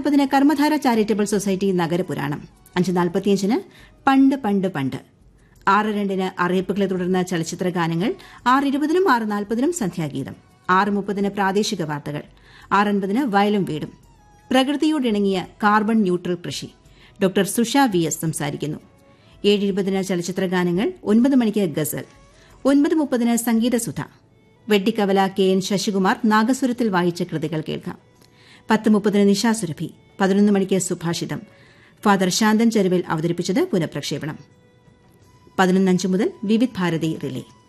മുപ്പതിന് കർമ്മധാര charitable society നഗരപുരാണം അഞ്ച് നാൽപ്പത്തിയഞ്ചിന് പണ്ട് പണ്ട് പണ്ട് ആറ് രണ്ടിന് അറിയിപ്പുകളെ തുടർന്ന് ചലച്ചിത്ര ഗാനങ്ങൾ ആറ് ഇരുപതിനും ആറ് നാൽപ്പതിനും സന്ധ്യാഗീതം ആറ് മുപ്പതിന് പ്രാദേശിക വാർത്തകൾ ആറ് അൻപതിന് വയലും വീടും പ്രകൃതിയോടിണങ്ങിയ കാർബൺ ന്യൂട്രൽ കൃഷി ഡോക്ടർ സുഷ വി എസ് സംസാരിക്കുന്നു ഏഴ് ഇരുപതിന് ചലച്ചിത്ര ഗാനങ്ങൾ ഒൻപത് മണിക്ക് ഗസൽ ഒൻപത് മുപ്പതിന് സംഗീതസുധ വെട്ടിക്കവല കെ എൻ ശശികുമാർ നാഗസ്വരത്തിൽ വായിച്ച കൃതികൾ കേൾക്കാം പത്ത് മുപ്പതിന് നിശാസുരഭി പതിനൊന്ന് മണിക്ക് സുഭാഷിതം ഫാദർ ശാന്തൻ ചെരുവിൽ അവതരിപ്പിച്ചത് പുനഃപ്രക്ഷേപണം പതിനൊന്നഞ്ച് മുതൽ വിവിധ് ഭാരതി റിലേ